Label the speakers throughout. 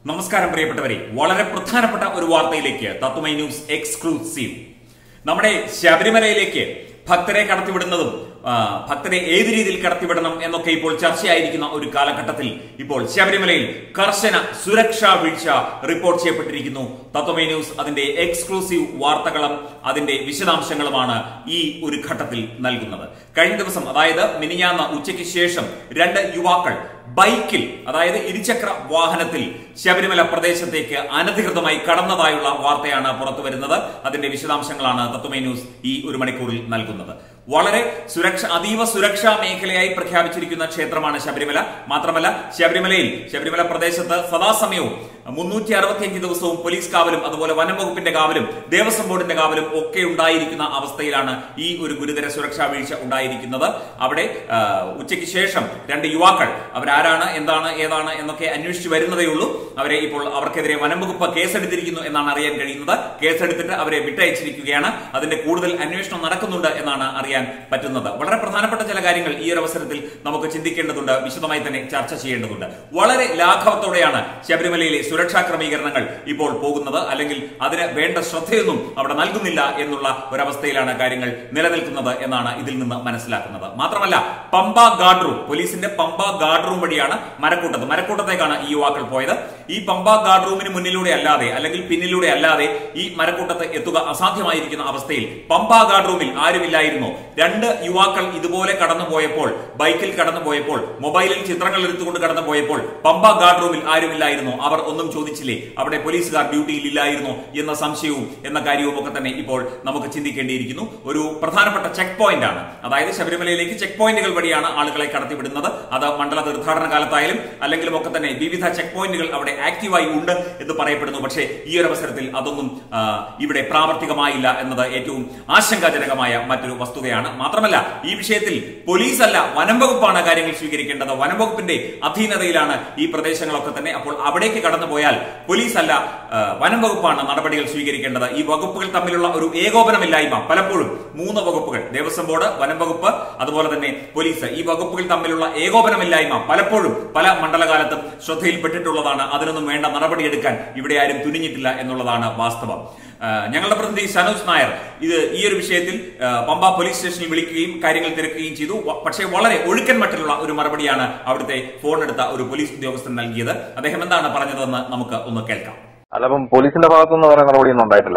Speaker 1: നമസ്കാരം പ്രിയപ്പെട്ടവരെ വളരെ പ്രധാനപ്പെട്ട ഒരു വാർത്തയിലേക്ക് തത്വമൈ ന്യൂസ് എക്സ്ക്ലൂസീവ് നമ്മുടെ ശബരിമലയിലേക്ക് ഭക്തരെ കടത്തിവിടുന്നതും ആ, ഭക്തരെ ഏത് രീതിയിൽ കടത്തിവിടണം എന്നൊക്കെ ഇപ്പോൾ ചർച്ചയായിരിക്കുന്ന ഒരു കാലഘട്ടത്തിൽ ഇപ്പോൾ ശബരിമലയിൽ കർശന സുരക്ഷാ വീഴ്ച റിപ്പോർട്ട് ചെയ്യപ്പെട്ടിരിക്കുന്നു തത്വമേ ന്യൂസ് അതിന്റെ എക്സ്ക്ലൂസീവ് വാർത്തകളും അതിന്റെ വിശദാംശങ്ങളുമാണ് ഈ ഒരു ഘട്ടത്തിൽ നൽകുന്നത് കഴിഞ്ഞ ദിവസം അതായത് മിനിഞ്ഞാന്ന് ഉച്ചയ്ക്ക് ശേഷം രണ്ട് യുവാക്കൾ ബൈക്കിൽ അതായത് ഇരുചക്ര വാഹനത്തിൽ ശബരിമല പ്രദേശത്തേക്ക് അനധികൃതമായി കടന്നതായുള്ള വാർത്തയാണ് പുറത്തു വരുന്നത് അതിന്റെ വിശദാംശങ്ങളാണ് തത്വമേ ന്യൂസ് ഈ ഒരു മണിക്കൂറിൽ നൽകുന്നത് വളരെ സുരക്ഷ അതീവ സുരക്ഷാ മേഖലയായി പ്രഖ്യാപിച്ചിരിക്കുന്ന ക്ഷേത്രമാണ് ശബരിമല മാത്രമല്ല ശബരിമലയിൽ ശബരിമല പ്രദേശത്ത് സദാസമയവും മുന്നൂറ്റി അറുപത്തിയഞ്ച് ദിവസവും പോലീസ് കാവലും അതുപോലെ വനം വകുപ്പിന്റെ കാവലും ദേവസ്വം ബോർഡിന്റെ കാവലും ഒക്കെ ഉണ്ടായിരിക്കുന്ന അവസ്ഥയിലാണ് ഈ ഒരു ഗുരുതര സുരക്ഷാ വീഴ്ച ഉണ്ടായിരിക്കുന്നത് അവിടെ ആ, ഉച്ചയ്ക്ക് ശേഷം രണ്ട് യുവാക്കൾ അവരാരാണ് എന്താണ് ഏതാണ് എന്നൊക്കെ അന്വേഷിച്ചു വരുന്നതേ ഉള്ളൂ അവരെ ഇപ്പോൾ അവർക്കെതിരെ വനം വകുപ്പ് കേസെടുത്തിരിക്കുന്നു എന്നാണ് അറിയാൻ കഴിയുന്നത് കേസെടുത്തിട്ട് അവരെ വിട്ടയച്ചിരിക്കുകയാണ് അതിന്റെ കൂടുതൽ അന്വേഷണം നടക്കുന്നുണ്ട് എന്നാണ് അറിയാൻ പറ്റുന്നത് വളരെ പ്രധാനപ്പെട്ട ചില കാര്യങ്ങൾ ഈ ഒരു അവസരത്തിൽ നമുക്ക് ചിന്തിക്കേണ്ടതുണ്ട് വിശദമായി തന്നെ ചർച്ച ചെയ്യേണ്ടതുണ്ട് വളരെ ലാഘവത്തോടെയാണ് ശബരിമലയിലെ സുരക്ഷാ ക്രമീകരണങ്ങൾ ഇപ്പോൾ പോകുന്നത് അല്ലെങ്കിൽ അതിന് വേണ്ട ശ്രദ്ധയൊന്നും അവിടെ നൽകുന്നില്ല എന്നുള്ള ഒരവസ്ഥയിലാണ് കാര്യങ്ങൾ നിലനിൽക്കുന്നത് എന്നാണ് ഇതിൽ നിന്ന് മനസ്സിലാക്കുന്നത് മാത്രമല്ല പമ്പ ഗാർഡ് റൂം പോലീസിന്റെ പമ്പ ഗാർഡ് റൂം വഴിയാണ് മരക്കൂട്ടത്ത് മരക്കൂട്ടത്തേക്കാണ് ഈ യുവാക്കൾ പോയത് ഈ പമ്പ ഗാർഡ് റൂമിന് മുന്നിലൂടെ അല്ലാതെ അല്ലെങ്കിൽ പിന്നിലൂടെ അല്ലാതെ ഈ മരക്കൂട്ടത്ത് എത്തുക അസാധ്യമായിരിക്കുന്ന അവസ്ഥയിൽ പമ്പ ഗാർഡ് റൂമിൽ ആരുമില്ലായിരുന്നു രണ്ട് യുവാക്കൾ ഇതുപോലെ കടന്നു പോയപ്പോൾ ബൈക്കിൽ കടന്നു പോയപ്പോൾ മൊബൈലിൽ ചിത്രങ്ങൾ എടുത്തുകൊണ്ട് കടന്നു പോയപ്പോൾ പമ്പ ഗാർഡ് റൂമിൽ ആരുമില്ലായിരുന്നു അവർ ഒന്നും ചോദിച്ചില്ലേ അവിടെ പോലീസുകാർ ഡ്യൂട്ടിയിൽ ഇല്ലായിരുന്നോ എന്ന സംശയവും എന്ന കാര്യവും ഒക്കെ തന്നെ ഇപ്പോൾ നമുക്ക് ചിന്തിക്കേണ്ടിയിരിക്കുന്നു ഒരു പ്രധാനപ്പെട്ട ചെക്ക് പോയിന്റ് ആണ് അതായത് ശബരിമലയിലേക്ക് ചെക്ക് പോയിന്റുകൾ വഴിയാണ് ആളുകളെ കടത്തിവിടുന്നത് അത് മണ്ഡല തീർത്ഥാടന കാലത്തായാലും അല്ലെങ്കിലും ഒക്കെ തന്നെ വിവിധ ചെക്ക് പോയിന്റുകൾ അവിടെ ആക്റ്റീവായി ഉണ്ട് എന്ന് പറയപ്പെടുന്നു പക്ഷേ ഈ ഒരു അവസരത്തിൽ അതൊന്നും ആ, ഇവിടെ പ്രാവർത്തികമായില്ല എന്നത് ഏറ്റവും ആശങ്കാജനകമായ മറ്റൊരു വസ്തുതയാണ് മാത്രമല്ല ഈ വിഷയത്തിൽ പോലീസ് അല്ല വനം വകുപ്പാണ് കാര്യങ്ങൾ സ്വീകരിക്കേണ്ടത് വനം വകുപ്പിന്റെ അധീനതയിലാണ് ഈ പ്രദേശങ്ങളൊക്കെ തന്നെ അപ്പോൾ അവിടേക്ക് കടന്നു പോയാൽ പോലീസ് അല്ല ആ, വനം വകുപ്പാണ് നടപടികൾ സ്വീകരിക്കേണ്ടത് ഈ വകുപ്പുകൾ തമ്മിലുള്ള ഒരു ഏകോപനമില്ലായ്മ പലപ്പോഴും മൂന്ന് വകുപ്പുകൾ ദേവസ്വം ബോർഡ് വനം വകുപ്പ് അതുപോലെ തന്നെ പോലീസ് ഈ വകുപ്പുകൾ തമ്മിലുള്ള ഏകോപനമില്ലായ്മ പലപ്പോഴും പല മണ്ഡലകാലത്തും ശ്രദ്ധയിൽപ്പെട്ടിട്ടുള്ളതാണ് അതിനൊന്നും വേണ്ട നടപടിയെടുക്കാൻ ഇവിടെ ആരും തുനിഞ്ഞിട്ടില്ല എന്നുള്ളതാണ് വാസ്തവം ആ, ഞങ്ങളുടെ പ്രതിനിധി സനോജ് നായർ ഇത് ഈ ഒരു വിഷയത്തിൽ ആ, പമ്പ പോലീസ് സ്റ്റേഷനിൽ വിളിക്കുകയും കാര്യങ്ങൾ തിരക്കുകയും ചെയ്തു വ- പക്ഷേ വളരെ ഒഴുക്കൻ മട്ടിലുള്ള ഒരു മറുപടിയാണ് അവിടുത്തെ ഫോൺ എടുത്ത ഒരു പോലീസ് ഉദ്യോഗസ്ഥൻ നൽകിയത് അദ്ദേഹം എന്താണ് പറഞ്ഞതെന്ന് നമുക്ക് ഒന്ന് കേൾക്കാം
Speaker 2: അല്ല അപ്പം പോലീസിന്റെ ഭാഗത്തുനിന്ന് പറയുന്ന നടപടിയൊന്നും ഉണ്ടായിട്ടില്ല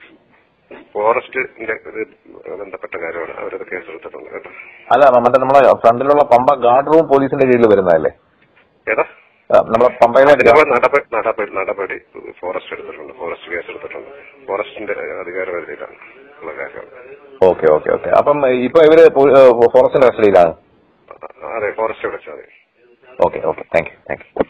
Speaker 3: ഫോറസ്റ്റിന്റെ ഇത് ബന്ധപ്പെട്ട കാര്യമാണ് അവരത് കേസെടുത്തിട്ടുണ്ട് കേട്ടോ
Speaker 2: അല്ല മറ്റേ നമ്മളെ ഫ്രണ്ടിലുള്ള പമ്പ ഗാർഡ് റൂം പോലീസിന്റെ കീഴിൽ വരുന്നതല്ലേ
Speaker 3: ഏതാ
Speaker 2: ആ, നമ്മളെ പമ്പയിലെ
Speaker 3: ഇതിപ്പോ നടപടി നടപടി നടപടി ഫോറസ്റ്റ് എടുത്തിട്ടുണ്ട് ഫോറസ്റ്റ് കേസ് എടുത്തിട്ടുണ്ട് ഫോറസ്റ്റിന്റെ അധികാര പരിധിയിലാണ് ഉള്ള കാര്യമാണ്
Speaker 2: ഓക്കെ ഓക്കെ ഓക്കെ അപ്പം ഇപ്പൊ ഇവര് പോ- ഏ, ഫോറസ്റ്റിന്റെ കസ്റ്റഡിയിലാണ്
Speaker 3: അതെ ഫോറസ്റ്റ് വിളിച്ചാൽ മതി
Speaker 2: okay okay thank you thank you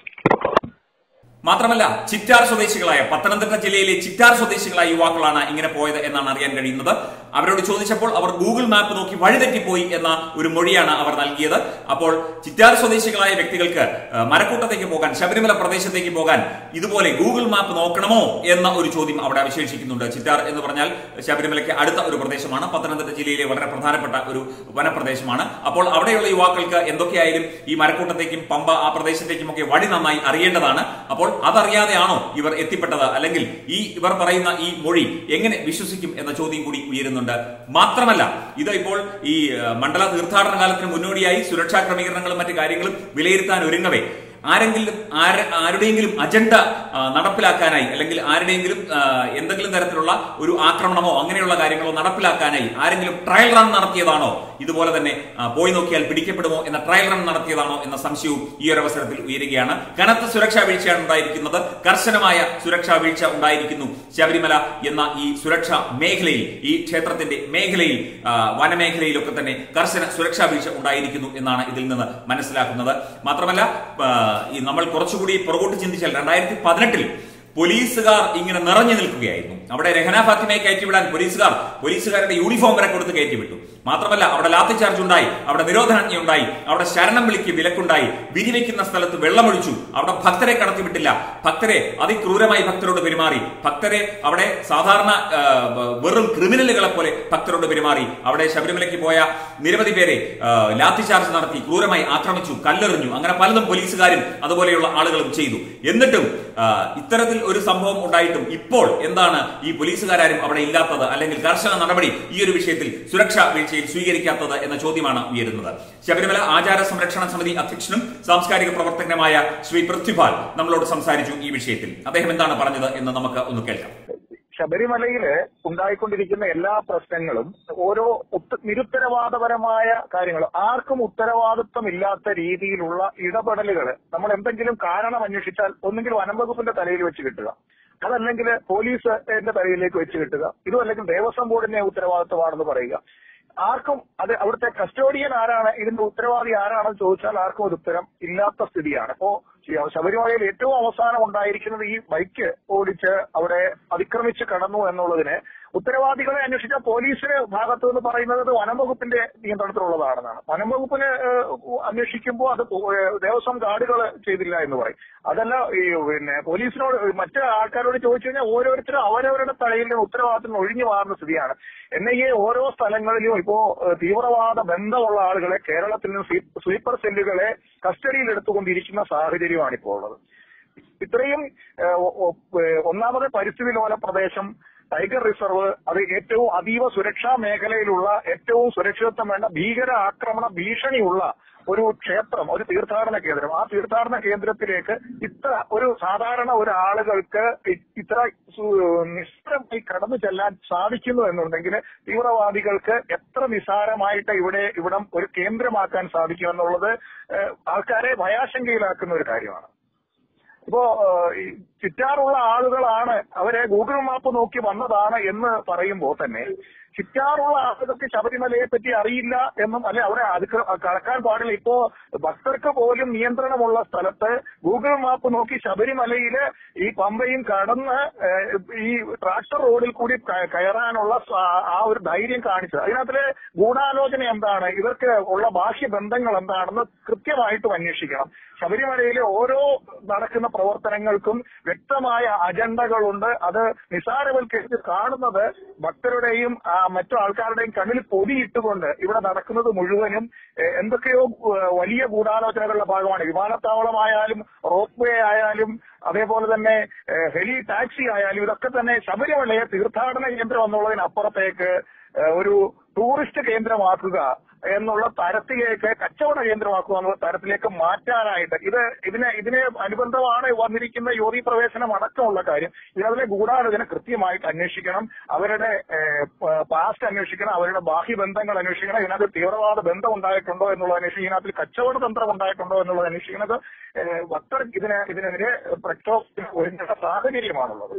Speaker 1: മാത്രമല്ല ചിറ്റാർ സ്വദേശികളായ പത്തനംതിട്ട ജില്ലയിലെ ചിറ്റാർ സ്വദേശികളായ യുവാക്കളാണ് ഇങ്ങനെ പോയത് എന്നാണ് അറിയാൻ കഴിയുന്നത് അവരോട് ചോദിച്ചപ്പോൾ അവർ ഗൂഗിൾ മാപ്പ് നോക്കി വഴിതെറ്റിപ്പോയി എന്ന ഒരു മൊഴിയാണ് അവർ നൽകിയത് അപ്പോൾ ചിറ്റാർ സ്വദേശികളായ വ്യക്തികൾക്ക് ആ, മരക്കൂട്ടത്തേക്ക് പോകാൻ ശബരിമല പ്രദേശത്തേക്ക് പോകാൻ ഇതുപോലെ ഗൂഗിൾ മാപ്പ് നോക്കണമോ എന്ന ഒരു ചോദ്യം അവിടെ അവശേഷിക്കുന്നുണ്ട് ചിറ്റാർ എന്ന് പറഞ്ഞാൽ ശബരിമലയ്ക്ക് അടുത്ത ഒരു പ്രദേശമാണ് പത്തനംതിട്ട ജില്ലയിലെ വളരെ പ്രധാനപ്പെട്ട ഒരു വനപ്രദേശമാണ് അപ്പോൾ അവിടെയുള്ള യുവാക്കൾക്ക് എന്തൊക്കെയായാലും ഈ മരക്കൂട്ടത്തേക്കും പമ്പ ആ പ്രദേശത്തേക്കും ഒക്കെ വഴി നന്നായി അറിയേണ്ടതാണ് അപ്പോൾ അതറിയാതെയാണോ ഇവർ എത്തിപ്പെട്ടത് അല്ലെങ്കിൽ ഈ ഇവർ പറയുന്ന ഈ മൊഴി എങ്ങനെ വിശ്വസിക്കും എന്ന ചോദ്യം കൂടി ഉയരുന്നുണ്ട് മാത്രമല്ല ഇത് ഇപ്പോൾ ഈ ഏഹ്, മണ്ഡല തീർത്ഥാടന കാലത്തിന് മുന്നോടിയായി സുരക്ഷാ ക്രമീകരണങ്ങളും മറ്റു കാര്യങ്ങളും വിലയിരുത്താൻ ഒരുങ്ങവേ ആരെങ്കിലും ആര- ആരുടെയെങ്കിലും അജണ്ട ആ, നടപ്പിലാക്കാനായി അല്ലെങ്കിൽ ആരുടെയെങ്കിലും ആ, എന്തെങ്കിലും തരത്തിലുള്ള ഒരു ആക്രമണമോ അങ്ങനെയുള്ള കാര്യങ്ങളോ നടപ്പിലാക്കാനായി ആരെങ്കിലും ട്രയൽ റൺ നടത്തിയതാണോ ഇതുപോലെ തന്നെ ആ, പോയി നോക്കിയാൽ പിടിക്കപ്പെടുമോ എന്ന ട്രയൽ റൺ നടത്തിയതാണോ എന്ന സംശയവും ഈ ഒരു അവസരത്തിൽ ഉയരുകയാണ് കനത്ത സുരക്ഷാ വീഴ്ചയാണ് ഉണ്ടായിരിക്കുന്നത് കർശനമായ സുരക്ഷാ വീഴ്ച ഉണ്ടായിരിക്കുന്നു ശബരിമല എന്ന ഈ സുരക്ഷാ മേഖലയിൽ ഈ ക്ഷേത്രത്തിന്റെ മേഖലയിൽ ആ, വനമേഖലയിലൊക്കെ തന്നെ കർശന സുരക്ഷാ വീഴ്ച ഉണ്ടായിരിക്കുന്നു എന്നാണ് ഇതിൽ നിന്ന് മനസ്സിലാക്കുന്നത് മാത്രമല്ല ആ, ഈ നമ്മൾ കുറച്ചുകൂടി പുറകോട്ട് ചിന്തിച്ചാൽ രണ്ടായിരത്തി പതിനെട്ടിൽ പോലീസുകാർ ഇങ്ങനെ നിറഞ്ഞു നിൽക്കുകയായിരുന്നു അവിടെ രഹന ഫാത്തിമയെ കയറ്റിവിടാൻ പോലീസുകാർ പോലീസുകാരുടെ യൂണിഫോം വരെ കൊടുത്ത് കയറ്റിവിട്ടു മാത്രമല്ല അവിടെ ലാത്തി ചാർജ് ഉണ്ടായി അവിടെ നിരോധനാജ്ഞ ഉണ്ടായി അവിടെ ശരണം വിളിക്ക് വിലക്കുണ്ടായി വിരിവെക്കുന്ന സ്ഥലത്ത് വെള്ളമൊഴിച്ചു അവിടെ ഭക്തരെ കടത്തിവിട്ടില്ല ഭക്തരെ അതിക്രൂരമായി ഭക്തരോട് പെരുമാറി ഭക്തരെ അവിടെ സാധാരണ ആ, വെറും ക്രിമിനലുകളെ പോലെ ഭക്തരോട് പെരുമാറി അവിടെ ശബരിമലയ്ക്ക് പോയ നിരവധി പേരെ ആ, ലാത്തി ചാർജ് നടത്തി ക്രൂരമായി ആക്രമിച്ചു കല്ലെറിഞ്ഞു അങ്ങനെ പലതും പോലീസുകാരും അതുപോലെയുള്ള ആളുകളും ചെയ്തു എന്നിട്ടും ആ, ഇത്തരത്തിൽ ഒരു സംഭവം ഉണ്ടായിട്ടും ഇപ്പോൾ എന്താണ് ഈ പോലീസുകാരും അവിടെ ഇല്ലാത്തത് അല്ലെങ്കിൽ കർശന നടപടി ഈ ഒരു വിഷയത്തിൽ സുരക്ഷാ വീഴ്ചയിൽ സ്വീകരിക്കാത്തത് എന്ന ചോദ്യമാണ് ഉയരുന്നത് ശബരിമല ആചാര സംരക്ഷണ സമിതി അധ്യക്ഷനും സാംസ്കാരിക പ്രവർത്തകനുമായ ശ്രീ പൃഥ്വിപാൽ നമ്മളോട് സംസാരിച്ചു ഈ വിഷയത്തിൽ അദ്ദേഹം എന്താണ് പറഞ്ഞത് എന്ന് നമുക്ക് ഒന്ന് കേൾക്കാം
Speaker 4: ശബരിമലയില് ഉണ്ടായിക്കൊണ്ടിരിക്കുന്ന എല്ലാ പ്രശ്നങ്ങളും ഓരോ ഉത്ത- നിരുത്തരവാദപരമായ കാര്യങ്ങൾ ആർക്കും ഉത്തരവാദിത്വമില്ലാത്ത രീതിയിലുള്ള ഇടപെടലുകൾ നമ്മൾ എന്തെങ്കിലും കാരണം അന്വേഷിച്ചാൽ ഒന്നുകിൽ വനം വകുപ്പിന്റെ തലയിൽ വെച്ച് കിട്ടുക അതല്ലെങ്കിൽ പോലീസിന്റെ തലയിലേക്ക് വെച്ച് കിട്ടുക ഇതും അല്ലെങ്കിൽ ദേവസ്വം ബോർഡിന്റെ ഉത്തരവാദിത്വമാണെന്ന് പറയുക ആർക്കും അത് അവിടുത്തെ കസ്റ്റോഡിയൻ ആരാണ് ഇതിന്റെ ഉത്തരവാദി ആരാണെന്ന് ചോദിച്ചാൽ ആർക്കും ഒരു ഉത്തരം ഇല്ലാത്ത സ്ഥിതിയാണ് അപ്പോ ശ- ശബരിമലയിൽ ഏറ്റവും അവസാനം ഉണ്ടായിരിക്കുന്നത് ഈ ബൈക്ക് ഓടിച്ച് അവിടെ അതിക്രമിച്ച് കടന്നു എന്നുള്ളതിന് ഉത്തരവാദികളെ അന്വേഷിച്ച പോലീസിന് ഭാഗത്തു നിന്ന് പറയുന്നത് അത് വനം വകുപ്പിന്റെ നിയന്ത്രണത്തിലുള്ളതാണെന്നാണ് വനം വകുപ്പിന് ഏഹ്, അന്വേഷിക്കുമ്പോൾ അത് പോ- ഏഹ്, ദേവസ്വം ഗാർഡുകൾ ചെയ്തില്ല എന്ന് പറയും അതല്ല ഈ പിന്നെ പോലീസിനോട് മറ്റ് ആൾക്കാരോട് ചോദിച്ചു കഴിഞ്ഞാൽ ഓരോരുത്തരും അവരവരുടെ തലയിൽ നിന്ന് ഉത്തരവാദിത്തം ഒഴിഞ്ഞു മാറുന്ന സ്ഥിതിയാണ് എൻ ഐ എ ഓരോ സ്ഥലങ്ങളിലും ഇപ്പോ ഏഹ്, തീവ്രവാദ ബന്ധമുള്ള ആളുകളെ കേരളത്തിൽ നിന്ന് സ്വീ- സ്വീപ്പർ സെല്ലുകളെ കസ്റ്റഡിയിൽ എടുത്തുകൊണ്ടിരിക്കുന്ന സാഹചര്യമാണ് ഇപ്പോൾ ഉള്ളത് ഇത്രയും ഏഹ്, ഒ- ഒ- ഏഹ്, ഒന്നാമത് പരിസ്ഥിതി ലോല പ്രദേശം ടൈഗർ റിസർവ് അത് ഏറ്റവും അതീവ സുരക്ഷാ മേഖലയിലുള്ള ഏറ്റവും സുരക്ഷിതത്വം വേണ്ട ഭീകര ആക്രമണ ഭീഷണിയുള്ള ഒരു ക്ഷേത്രം ഒരു തീർത്ഥാടന കേന്ദ്രം ആ തീർത്ഥാടന കേന്ദ്രത്തിലേക്ക് ഇത്ര ഒരു സാധാരണ ഒരു ആളുകൾക്ക് ഇ- ഇത്ര സു- നിസ്സാരമായി കടന്നു ചെല്ലാൻ സാധിക്കുന്നു എന്നുണ്ടെങ്കിൽ തീവ്രവാദികൾക്ക് എത്ര നിസ്സാരമായിട്ട് ഇവിടെ ഇവിടം ഒരു കേന്ദ്രമാക്കാൻ സാധിക്കും എന്നുള്ളത് ഏഹ്, ആൾക്കാരെ ഭയാശങ്കയിലാക്കുന്ന ഒരു കാര്യമാണ് ഇപ്പോ ഏഹ്, ഈ ചുറ്റാറുള്ള ആളുകളാണ് അവരെ ഗൂഗിൾ മാപ്പ് നോക്കി വന്നതാണ് എന്ന് പറയുമ്പോൾ തന്നെ ചുറ്റാറുള്ള ആളുകൾക്ക് ശബരിമലയെ പറ്റി അറിയില്ല എന്നും അല്ലെ അവിടെ അത് കടക്കാൻ പാടില്ല ഇപ്പോ ഭക്തർക്ക് പോലും നിയന്ത്രണമുള്ള സ്ഥലത്ത് ഗൂഗിൾ മാപ്പ് നോക്കി ശബരിമലയില് ഈ പമ്പയും കടന്ന് ഏഹ്, ഈ ട്രാക്ടർ റോഡിൽ കൂടി ക- കയറാനുള്ള സ- ആ ഒരു ധൈര്യം കാണിച്ചത് അതിനകത്തിലെ ഗൂഢാലോചന എന്താണ് ഇവർക്ക് ഉള്ള ബാഹ്യ ബന്ധങ്ങൾ എന്താണെന്ന് കൃത്യമായിട്ടും അന്വേഷിക്കണം ശബരിമലയിലെ ഓരോ നടക്കുന്ന പ്രവർത്തനങ്ങൾക്കും വ്യക്തമായ അജണ്ടകളുണ്ട് അത് നിസാരവൽക്കരിച്ച് കാണുന്നത് ഭക്തരുടെയും ആ, മറ്റു ആൾക്കാരുടെയും കണ്ണിൽ പൊടിയിട്ടുകൊണ്ട് ഇവിടെ നടക്കുന്നത് മുഴുവനും എ, എന്തൊക്കെയോ ഏ, വലിയ ഗൂഢാലോചനകളുടെ ഭാഗമാണ് വിമാനത്താവളമായാലും റോപ്പ് വേ ആയാലും അതേപോലെ തന്നെ ഏ, ഹെലി ടാക്സി ആയാലും ഇതൊക്കെ തന്നെ ശബരിമലയെ തീർത്ഥാടന കേന്ദ്രം എന്നുള്ളതിനപ്പുറത്തേക്ക് ഏ, ഒരു ടൂറിസ്റ്റ് കേന്ദ്രമാക്കുക എന്നുള്ള തരത്തിലേക്ക് കച്ചവട കേന്ദ്രമാക്കുക എന്നുള്ള തരത്തിലേക്ക് മാറ്റാനായിട്ട് ഇത് ഇതിനെ ഇതിനെ അനുബന്ധമാണ് വന്നിരിക്കുന്ന യുവതി പ്രവേശനം അടക്കമുള്ള കാര്യം ഇതിനതിലെ ഗൂഢാലോചന കൃത്യമായിട്ട് അന്വേഷിക്കണം അവരുടെ പാസ്റ്റ് അന്വേഷിക്കണം അവരുടെ ബാഹ്യ ബന്ധങ്ങൾ അന്വേഷിക്കണം ഇതിനകത്ത് തീവ്രവാദ ബന്ധം ഉണ്ടായിട്ടുണ്ടോ എന്നുള്ളത് അന്വേഷിക്കണം ഇതിനകത്ത് കച്ചവട തന്ത്രം ഉണ്ടായിട്ടുണ്ടോ എന്നുള്ളത് അന്വേഷിക്കുന്നത് ഏഹ്, ഭക്തർ ഇതിന് ഇതിനെതിരെ പ്രക്ഷോഭത്തിന് ഒരുങ്ങേണ്ട സാഹചര്യമാണുള്ളത്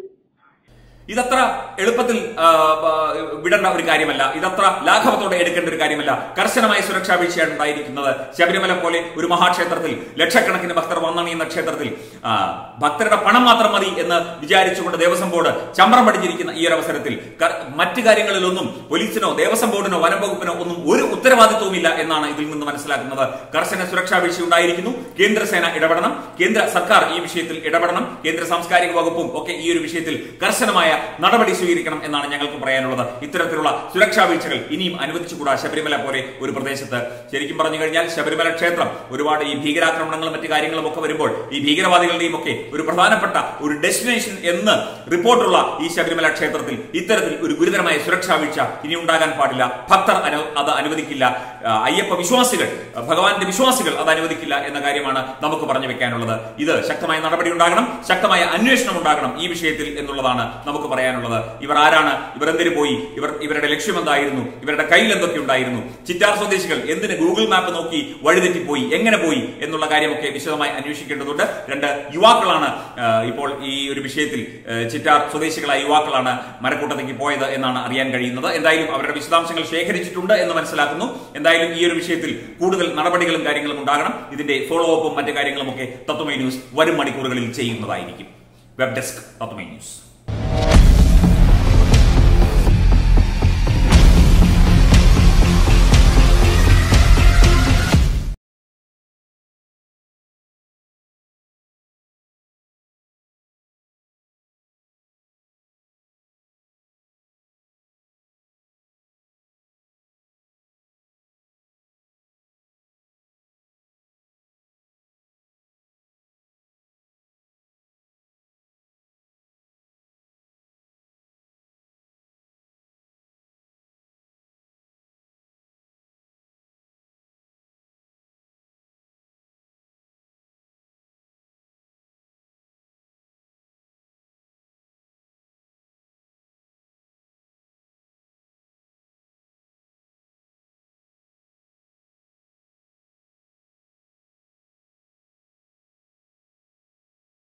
Speaker 1: ഇതത്ര എളുപ്പത്തിൽ ആ, ആ, വിടേണ്ട ഒരു കാര്യമല്ല ഇതത്ര ലാഘവത്തോടെ എടുക്കേണ്ട ഒരു കാര്യമല്ല കർശനമായ സുരക്ഷാ വീഴ്ചയാണ് ഉണ്ടായിരിക്കുന്നത് ശബരിമല പോലെ ഒരു മഹാക്ഷേത്രത്തിൽ ലക്ഷക്കണക്കിന് ഭക്തർ വന്നണിയുന്ന ക്ഷേത്രത്തിൽ ആ, ഭക്തരുടെ പണം മാത്രം മതി എന്ന് വിചാരിച്ചുകൊണ്ട് ദേവസ്വം ബോർഡ് ചമ്രം പഠിച്ചിരിക്കുന്ന ഈ ഒരു അവസരത്തിൽ ക- മറ്റ് കാര്യങ്ങളിലൊന്നും പോലീസിനോ ദേവസ്വം ബോർഡിനോ വനം വകുപ്പിനോ ഒന്നും ഒരു ഉത്തരവാദിത്വവുമില്ല എന്നാണ് ഇതിൽ നിന്ന് മനസ്സിലാക്കുന്നത് കർശന സുരക്ഷാ വീഴ്ച ഉണ്ടായിരിക്കുന്നു കേന്ദ്രസേന ഇടപെടണം കേന്ദ്ര സർക്കാർ ഈ വിഷയത്തിൽ ഇടപെടണം കേന്ദ്ര സാംസ്കാരിക വകുപ്പും ഒക്കെ ഈ ഒരു വിഷയത്തിൽ കർശനമായ നടപടി സ്വീകരിക്കണം എന്നാണ് ഞങ്ങൾക്ക് പറയാനുള്ളത് ഇത്തരത്തിലുള്ള സുരക്ഷാ വീഴ്ചകൾ ഇനിയും അനുവദിച്ചുകൂടാ ശബരിമല പോലെ ഒരു പ്രദേശത്ത് ശരിക്കും പറഞ്ഞു കഴിഞ്ഞാൽ ശബരിമല ക്ഷേത്രം ഒരുപാട് ഈ ഭീകരാക്രമണങ്ങളും മറ്റു കാര്യങ്ങളും ഒക്കെ വരുമ്പോൾ ഈ ഭീകരവാദികളുടെയും ഒക്കെ ഒരു പ്രധാനപ്പെട്ട ഒരു ഡെസ്റ്റിനേഷൻ എന്ന് റിപ്പോർട്ടുള്ള ഈ ശബരിമല ക്ഷേത്രത്തിൽ ഇത്തരത്തിൽ ഒരു ഗുരുതരമായ സുരക്ഷാ വീഴ്ച ഇനി ഉണ്ടാകാൻ പാടില്ല ഭക്തർ അനു- അത് അനുവദിക്കില്ല ആ, അയ്യപ്പ വിശ്വാസികൾ ആ, ഭഗവാന്റെ വിശ്വാസികൾ അത് അനുവദിക്കില്ല എന്ന കാര്യമാണ് നമുക്ക് പറഞ്ഞു വെക്കാനുള്ളത് ഇത് ശക്തമായ നടപടി ഉണ്ടാകണം ശക്തമായ അന്വേഷണം ഉണ്ടാകണം ഈ വിഷയത്തിൽ എന്നുള്ളതാണ് നമുക്ക് പറയാനുള്ളത് ഇവർ ആരാണ് ഇവർ എന്തിനു പോയി ഇവർ ഇവരുടെ ലക്ഷ്യം എന്തായിരുന്നു ഇവരുടെ കയ്യിൽ എന്തൊക്കെ ഉണ്ടായിരുന്നു ചിറ്റാർ സ്വദേശികൾ എന്തിന് ഗൂഗിൾ മാപ്പ് നോക്കി വഴിതെറ്റിപ്പോയി എങ്ങനെ പോയി എന്നുള്ള കാര്യമൊക്കെ വിശദമായി അന്വേഷിക്കേണ്ടതുണ്ട് രണ്ട് യുവാക്കളാണ് ആ, ഇപ്പോൾ ഈ ഒരു വിഷയത്തിൽ ആ, ചിറ്റാർ സ്വദേശികളായ യുവാക്കളാണ് മരക്കൂട്ടത്തേക്ക് പോയത് എന്നാണ് അറിയാൻ കഴിയുന്നത് എന്തായാലും അവരുടെ വിശദാംശങ്ങൾ ശേഖരിച്ചിട്ടുണ്ട് എന്ന് മനസ്സിലാക്കുന്നു എന്തായാലും ഈ ഒരു വിഷയത്തിൽ കൂടുതൽ നടപടികളും കാര്യങ്ങളും ഉണ്ടാകണം ഇതിന്റെ ഫോളോ അപ്പും മറ്റു കാര്യങ്ങളും ഒക്കെ തത്വമൈ ന്യൂസ് വരും മണിക്കൂറുകളിൽ ചെയ്യുന്നതായിരിക്കും വെബ് ഡെസ്ക് തത്വമൈ ന്യൂസ്